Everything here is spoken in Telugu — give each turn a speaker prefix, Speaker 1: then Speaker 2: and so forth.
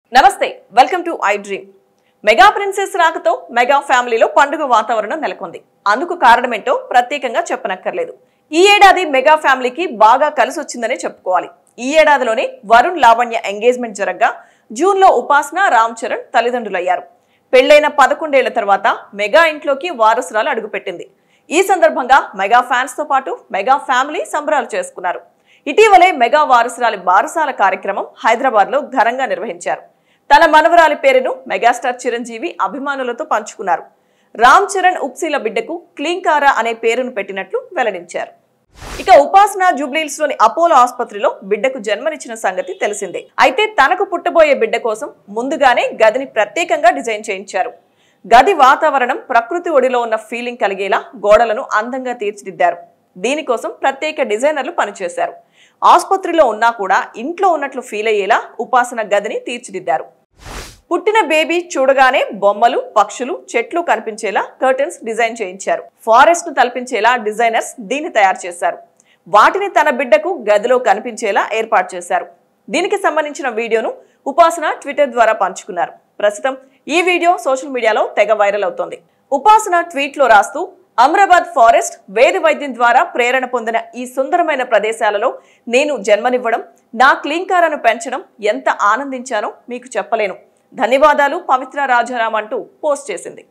Speaker 1: నమస్తే welcome to I dream mega princess రాకతో మెగా ఫ్యామిలీలో పండుగ వాతావరణం నెలకొంది అందుకు కారణమేంటో ప్రత్యేకంగా చెప్పనక్కర్లేదు ఈ ఏడాది మెగా ఫ్యామిలీకి బాగా కలిసి వచ్చిందనే చెప్పుకోవాలి ఈ ఏడాదిలోనే వరుణ్ లావణ్య ఎంగేజ్మెంట్ జరగ్గా జూన్లో ఉపాసన రామ్ చరణ్ తల్లిదండ్రులయ్యారు పెళ్లైన పదకొండేళ్ల తర్వాత మెగా ఇంట్లోకి వారసురాలు అడుగుపెట్టింది ఈ సందర్భంగా మెగా ఫ్యాన్స్ తో పాటు మెగా ఫ్యామిలీ సంబరాలు చేసుకున్నారు ఇటీవలే మెగా వారసురాలి బారసాల కార్యక్రమం హైదరాబాద్ లో ఘనంగా నిర్వహించారు తన మనవరాలి పేరును మెగాస్టార్ చిరంజీవి అభిమానులతో పంచుకున్నారు రామ్ చరణ్ ఉప్సీల బిడ్డకు క్లీంకారా అనే పేరును పెట్టినట్లు వెల్లడించారు ఇక ఉపాసన జూబ్లీహిల్స్ లోని అపోలో ఆసుపత్రిలో బిడ్డకు జన్మనిచ్చిన సంగతి తెలిసిందే అయితే తనకు పుట్టబోయే బిడ్డ కోసం ముందుగానే గదిని ప్రత్యేకంగా డిజైన్ చేయించారు గది వాతావరణం ప్రకృతి ఒడిలో ఉన్న ఫీలింగ్ కలిగేలా గోడలను అందంగా తీర్చిదిద్దారు దీనికోసం ప్రత్యేక డిజైనర్లు పనిచేశారు ఆసుపత్రిలో ఉన్నా కూడా ఇంట్లో ఉన్నట్లు ఫీల్ అయ్యేలా ఉపాసన గదిని తీర్చిదిద్దారు పుట్టిన బేబీ చూడగానే బొమ్మలు పక్షులు చెట్లు కనిపించేలా కర్టన్స్ డిజైన్ చేయించారు ఫారెస్ట్ ను తలపించేలా డిజైనర్స్ దీన్ని తయారు చేశారు వాటిని తన బిడ్డకు గదిలో కనిపించేలా ఏర్పాటు చేశారు దీనికి సంబంధించిన వీడియోను ఉపాసన ట్విట్టర్ ద్వారా పంచుకున్నారు ప్రస్తుతం ఈ వీడియో సోషల్ మీడియాలో తెగ వైరల్ అవుతోంది ఉపాసన ట్వీట్ లో రాస్తూ అమరాబాద్ ఫారెస్ట్ వేద వైద్యం ద్వారా ప్రేరణ పొందిన ఈ సుందరమైన ప్రదేశాలలో నేను జన్మనివ్వడం నా క్లీంకారాను పెంచడం ఎంత ఆనందించానో మీకు చెప్పలేను ధన్యవాదాలు పవిత్ర రాజారాం అంటూ పోస్ట్ చేసింది